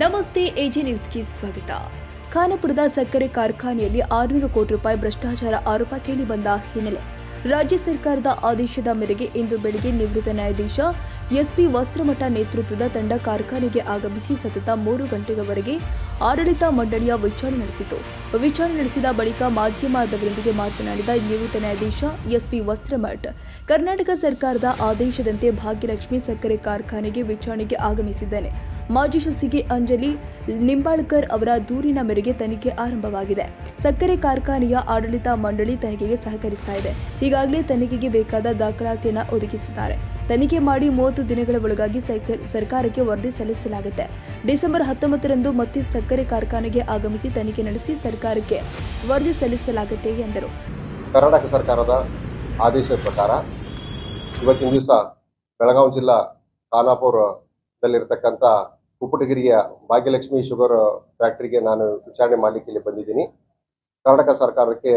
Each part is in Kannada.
ನಮಸ್ತೆ ಎಜೆ ನ್ಯೂಸ್ಗೆ ಸ್ವಾಗತ ಖಾನಾಪುರದ ಸಕ್ಕರೆ ಕಾರ್ಖಾನೆಯಲ್ಲಿ ಆರುನೂರು ಕೋಟಿ ರೂಪಾಯಿ ಭ್ರಷ್ಟಾಚಾರ ಆರೋಪ ಕೇಳಿ ಬಂದ ಹಿನ್ನೆಲೆ ರಾಜ್ಯ ಸರ್ಕಾರದ ಆದೇಶದ ಮೇರೆಗೆ ಇಂದು ಬೆಳಗ್ಗೆ ನಿವೃತ್ತ ನ್ಯಾಯಾಧೀಶ ಎಸ್ಪಿ ವಸ್ತ್ರಮಠ ನೇತೃತ್ವದ ತಂಡ ಕಾರ್ಖಾನೆಗೆ ಆಗಮಿಸಿ ಸತತ ಮೂರು ಗಂಟೆಗಳವರೆಗೆ ಆಡಳಿತ ಮಂಡಳಿಯ ವಿಚಾರಣೆ ನಡೆಸಿತು ವಿಚಾರಣೆ ನಡೆಸಿದ ಬಳಿಕ ಮಾಧ್ಯಮದವರೊಂದಿಗೆ ಮಾತನಾಡಿದ ನಿವೃತ್ತ ನ್ಯಾಯಾಧೀಶ ಎಸ್ಪಿ ವಸ್ತ್ರಮಠ್ ಕರ್ನಾಟಕ ಸರ್ಕಾರದ ಆದೇಶದಂತೆ ಭಾಗ್ಯಲಕ್ಷ್ಮಿ ಸಕ್ಕರೆ ಕಾರ್ಖಾನೆಗೆ ವಿಚಾರಣೆಗೆ ಆಗಮಿಸಿದ್ದೇನೆ ಮಾಜಿ ಶಾಸಕಿ ಅಂಜಲಿ ನಿಂಬಾಳ್ಕರ್ ಅವರ ದೂರಿನ ಮೇರೆಗೆ ತನಿಖೆ ಆರಂಭವಾಗಿದೆ ಸಕ್ಕರೆ ಕಾರ್ಖಾನೆಯ ಆಡಳಿತ ಮಂಡಳಿ ತನಿಖೆಗೆ ಸಹಕರಿಸ್ತಾ ಇದೆ ಈಗಾಗಲೇ ತನಿಖೆಗೆ ಬೇಕಾದ ದಾಖಲಾತಿಯನ್ನು ಒದಗಿಸಿದ್ದಾರೆ ತನಿಖೆ ಮಾಡಿ ಮೂವತ್ತು ದಿನಗಳ ಒಳಗಾಗಿ ಸೈಕ- ಸರ್ಕಾರಕ್ಕೆ ವರದಿ ಸಲ್ಲಿಸಲಾಗುತ್ತೆ ಡಿಸೆಂಬರ್ ಹತ್ತೊಂಬತ್ತರಂದು ಮತ್ತೆ ಸಕ್ಕರೆ ಕಾರ್ಖಾನೆಗೆ ಆಗಮಿಸಿ ತನಿಖೆ ನಡೆಸಿ ಸರ್ಕಾರಕ್ಕೆ ವರದಿ ಸಲ್ಲಿಸಲಾಗುತ್ತೆ ಎಂದರು ಕರ್ನಾಟಕ ಸರ್ಕಾರದ ಆದೇಶದ ಪ್ರಕಾರ ಇವತ್ತಿನ ದಿವಸ ಬೆಳಗಾವಿ ಜಿಲ್ಲಾ ಖಾನಾಪುರದಲ್ಲಿರ್ತಕ್ಕಂಥ ಕುಪ್ಪಟಗಿರಿಯ ಭಾಗ್ಯಲಕ್ಷ್ಮಿ ಶುಗರ್ ಫ್ಯಾಕ್ಟರಿಗೆ ನಾನು ವಿಚಾರಣೆ ಮಾಡಲಿಕ್ಕೆ ಇಲ್ಲಿ ಬಂದಿದ್ದೀನಿ ಕರ್ನಾಟಕ ಸರ್ಕಾರಕ್ಕೆ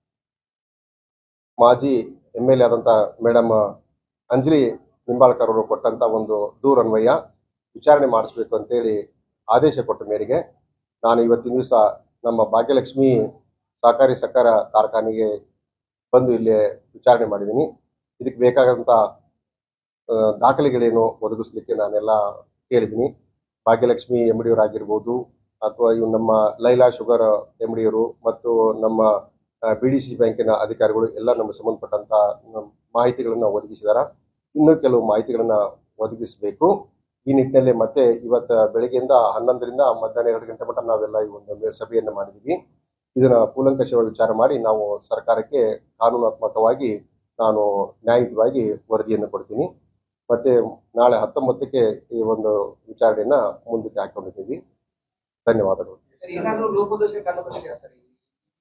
ಮಾಜಿ ಎಮ್ ಎಲ್ ಎ ಆದಂಥ ಮೇಡಮ್ ಅಂಜಲಿ ನಿಂಬಾಳ್ಕರ್ ಅವರು ಕೊಟ್ಟಂತ ಒಂದು ದೂರನ್ವಯ ವಿಚಾರಣೆ ಮಾಡಿಸ್ಬೇಕು ಅಂತೇಳಿ ಆದೇಶ ಕೊಟ್ಟ ಮೇರೆಗೆ ನಾನು ಇವತ್ತಿನ ದಿವಸ ನಮ್ಮ ಭಾಗ್ಯಲಕ್ಷ್ಮಿ ಸಹಕಾರಿ ಸಕ್ಕರ ಕಾರ್ಖಾನೆಗೆ ಬಂದು ಇಲ್ಲಿ ವಿಚಾರಣೆ ಮಾಡಿದ್ದೀನಿ ಇದಕ್ಕೆ ಬೇಕಾದಂಥ ಆ, ದಾಖಲೆಗಳೇನು ಒದಗಿಸ್ಲಿಕ್ಕೆ ನಾನೆಲ್ಲ ಕೇಳಿದ್ದೀನಿ ಭಾಗ್ಯಲಕ್ಷ್ಮಿ ಎಮ್ ಡಿ ಆಗಿರ್ಬೋದು ಅಥವಾ ಇವು ನಮ್ಮ ಲೈಲಾ ಶುಗರ್ ಎಮ್ ಡಿಯವರು ಮತ್ತು ನಮ್ಮ ಬಿ ಡಿ ಸಿ ಬ್ಯಾಂಕಿನ ಅಧಿಕಾರಿಗಳು ಎಲ್ಲ ನಮಗೆ ಸಂಬಂಧಪಟ್ಟಂತ ನಮ್ಮ ಮಾಹಿತಿಗಳನ್ನು ಒದಗಿಸಿದಾರ ಇನ್ನೂ ಕೆಲವು ಮಾಹಿತಿಗಳನ್ನ ಒದಗಿಸಬೇಕು ಈ ನಿಟ್ಟಿನಲ್ಲಿ ಮತ್ತೆ ಇವತ್ತು ಬೆಳಗ್ಗೆಯಿಂದ ಹನ್ನೊಂದರಿಂದ ಮಧ್ಯಾಹ್ನ ಎರಡು ಗಂಟೆ ಮಟ್ಟ ನಾವೆಲ್ಲ ಈ ಒಂದು ಸಭೆಯನ್ನು ಮಾಡಿದ್ದೀವಿ ಇದನ್ನ ಕೂಲಂಕಷವಾಗಿ ವಿಚಾರ ಮಾಡಿ ನಾವು ಸರ್ಕಾರಕ್ಕೆ ಕಾನೂನಾತ್ಮಕವಾಗಿ ನಾನು ನ್ಯಾಯಯುತವಾಗಿ ವರದಿಯನ್ನು ಕೊಡ್ತೀನಿ ಮತ್ತೆ ನಾಳೆ ಹತ್ತೊಂಬತ್ತಕ್ಕೆ ಈ ಒಂದು ವಿಚಾರಣೆಯನ್ನ ಮುಂದಕ್ಕೆ ಹಾಕೊಂಡಿದ್ದೀವಿ ಧನ್ಯವಾದಗಳು ಸರ್ ಏನಾದ್ರೂ ಲೋಪದೋಷ ಕಂಡು ಬಂದಿದೆಯಾ ಸರ್ ಇಲ್ಲಿ?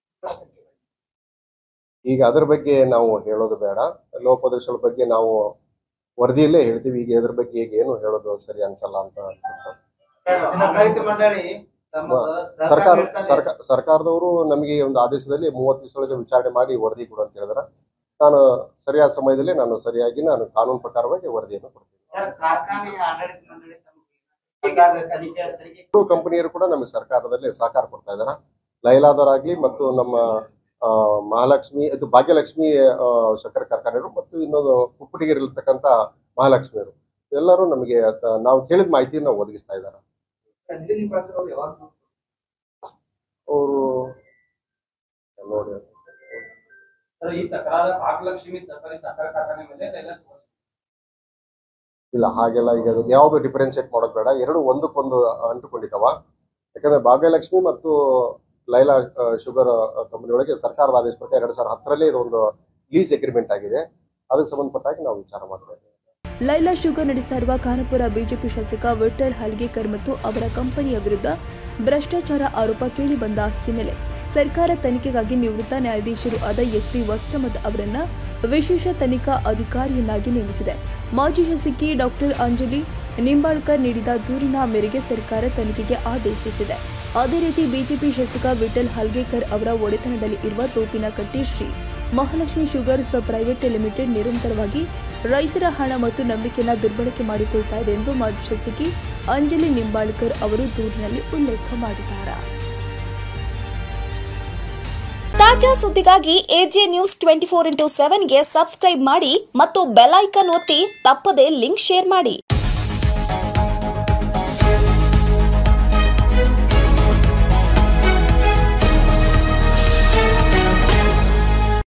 ಈಗ ಅದರ ಬಗ್ಗೆ ನಾವು ಹೇಳೋದು ಬೇಡ ಲೋಪದೋಷಗಳ ಬಗ್ಗೆ ನಾವು ವರದಿಯಲ್ಲೇ ಹೇಳ್ತೀವಿ ಈಗ ಇದ್ರ ಬಗ್ಗೆ ಈಗ ಏನು ಹೇಳೋದು ಸರಿ ಅನ್ಸಲ್ಲ ಅಂತ ಅನ್ಸುತ್ತೆ. ಆಡಳಿತ ಮಂಡಳಿ ತಮ್ಮ ಸರ್ಕಾರ ಸರ್ಕಾರ ಸರ್ಕಾರದವರು ನಮಗೆ ಒಂದು ಆದೇಶದಲ್ಲಿ ಮೂವತ್ತು ದಿವಸದೊಳಗೆ ವಿಚಾರಣೆ ಮಾಡಿ ವರದಿ ಕೊಡು ಅಂತ ಹೇಳಿದಾರೆ ನಾನು ಸರಿಯಾದ ಸಮಯದಲ್ಲಿ ನಾನು ಸರಿಯಾಗಿ ನಾನು ಕಾನೂನು ಪ್ರಕಾರವಾಗಿ ವರದಿಯನ್ನು ಕೊಡ್ತೀನಿ ಸರ್, ಕಾರ್ಖಾನೆಯ ಆಡಳಿತ ಮಂಡಳಿ ತಮಗೆ ಬೇಕಾದ ತನಿಖೆ ತನಿಖೆ ಮೂರು ಕಂಪನಿಯರು ಕೂಡ ನಮಗೆ ಸರ್ಕಾರದಲ್ಲಿ ಸಹಕಾರ ಕೊಡ್ತಾ ಇದ್ದಾರೆ ಲೈಲಾದವರಾಗ್ಲಿ ಮತ್ತು ನಮ್ಮ ಆ, ಮಹಾಲಕ್ಷ್ಮಿ ಇದು ಭಾಗ್ಯಲಕ್ಷ್ಮಿ ಆ, ಸಕ್ಕರೆ ಕಾರ್ಖಾನೆಯವರು ಮತ್ತು ಇನ್ನೊಂದು ಕುಪ್ಪಟಿಗಿರಿರ್ತಕ್ಕಂಥ ಮಹಾಲಕ್ಷ್ಮಿಯವರು ಎಲ್ಲರೂ ನಮಗೆ ಅದ- ನಾವು ಕೇಳಿದ ಮಾಹಿತಿಯನ್ನು ಒದಗಿಸ್ತಾ ಇದ್ದಾರೆ ಅಂಜಲಿ ನಿಂಬಾಳ್ಕರ್ ಅವ್ರು ಯಾವಾಗ ಅವರು ನೋಡಿ ಸರ್ ಈ ತಕರಾರು ಭಾಗ್ಯಲಕ್ಷ್ಮಿ ಸಕ್ಕರೆ ಸಕ್ಕರೆ ಕಾರ್ಖಾನೆ ಮೇಲೆ ಎಲ್ಲ ಇಲ್ಲ ಹಾಗೆಲ್ಲ ಈಗ ಅದು ಯಾವುದು ಡಿಫರೆನ್ಶಿಯೇಟ್ ಮಾಡೋದು ಬೇಡ ಎರಡು ಒಂದಕ್ಕೊಂದು ಅಂಟುಕೊಂಡಿದ್ದಾವ ಯಾಕಂದ್ರೆ ಭಾಗ್ಯಲಕ್ಷ್ಮಿ ಮತ್ತು ಲೈಲಾ ಶುಗರ್ ಕಂಪನಿ ಒಳಗೆ ಸರ್ಕಾರದ ಆದೇಶ ಪ್ರಕಾರ ಎರಡ್ ಸಾವಿರದ ಹತ್ತರಲ್ಲೇ ಇದೊಂದು ಲೀಸ್ ಅಗ್ರಿಮೆಂಟ್ ಆಗಿದೆ ಅದಕ್ಕೆ ಸಂಬಂಧಪಟ್ಟಾಗಿ ನಾವು ವಿಚಾರ ಮಾಡ್ತಾ ಇದ್ದೀವಿ ಲೈಲಾ ಶುಗರ್ ನಡೆಸ್ತಾ ಇರುವ ಖಾನಾಪುರ ಬಿಜೆಪಿ ಶಾಸಕ ವಿಠಲ್ ಹಲ್ಗೇಕರ್ ಮತ್ತು ಅವರ ಕಂಪನಿಯ ವಿರುದ್ಧ ಭ್ರಷ್ಟಾಚಾರ ಆರೋಪ ಕೇಳಿಬಂದ ಹಿನ್ನೆಲೆ ಸರ್ಕಾರ ತನಿಖೆಗಾಗಿ ನಿವೃತ್ತ ನ್ಯಾಯಾಧೀಶರು ಆದ ಎಸ್ಪಿ ವಸ್ತ್ರಮಠ್ ಅವರನ್ನ ವಿಶೇಷ ತನಿಖಾ ಅಧಿಕಾರಿಯನ್ನಾಗಿ ನೇಮಿಸಿದೆ ಮಾಜಿ ಶಾಸಕಿ ಡಾಕ್ಟರ್ ಅಂಜಲಿ ನಿಂಬಾಳ್ಕರ್ ನೀಡಿದ ದೂರಿನ ಮೇರೆಗೆ ಸರ್ಕಾರ ತನಿಖೆಗೆ ಆದೇಶಿಸಿದೆ ಅದೇ ರೀತಿ ಬಿಜೆಪಿ ಶಾಸಕ ವಿಠಲ್ ಹಲ್ಗೇಕರ್ ಅವರ ಒಡೆತನದಲ್ಲಿ ಇರುವ Topinakatti Shri Mahalakshmi sugars private limited ನಿರಂತರವಾಗಿ ರೈತರ ಹಣ ಮತ್ತು ನಂಬಿಕೆಯನ್ನು ದುರ್ಬಳಕೆ ಮಾಡಿಕೊಳ್ತಾ ಇದೆ ಎಂದು ಮಾಜಿ ಶಾಸಕಿ ಅಂಜಲಿ ನಿಂಬಾಳ್ಕರ್ ಅವರು ದೂರಿನಲ್ಲಿ ಉಲ್ಲೇಖ ಮಾಡಿದ್ದಾರೆ ತಾಜಾ ಸುದ್ದಿಗಾಗಿ AJ news twenty four into ಸೆವೆನ್ಗೆ ಸಬ್ಸ್ಕ್ರೈಬ್ ಮಾಡಿ ಮತ್ತು ಬೆಲ್ ಐಕನ್ ಒತ್ತಿ ತಪ್ಪದೇ ಲಿಂಕ್ ಶೇರ್ ಮಾಡಿ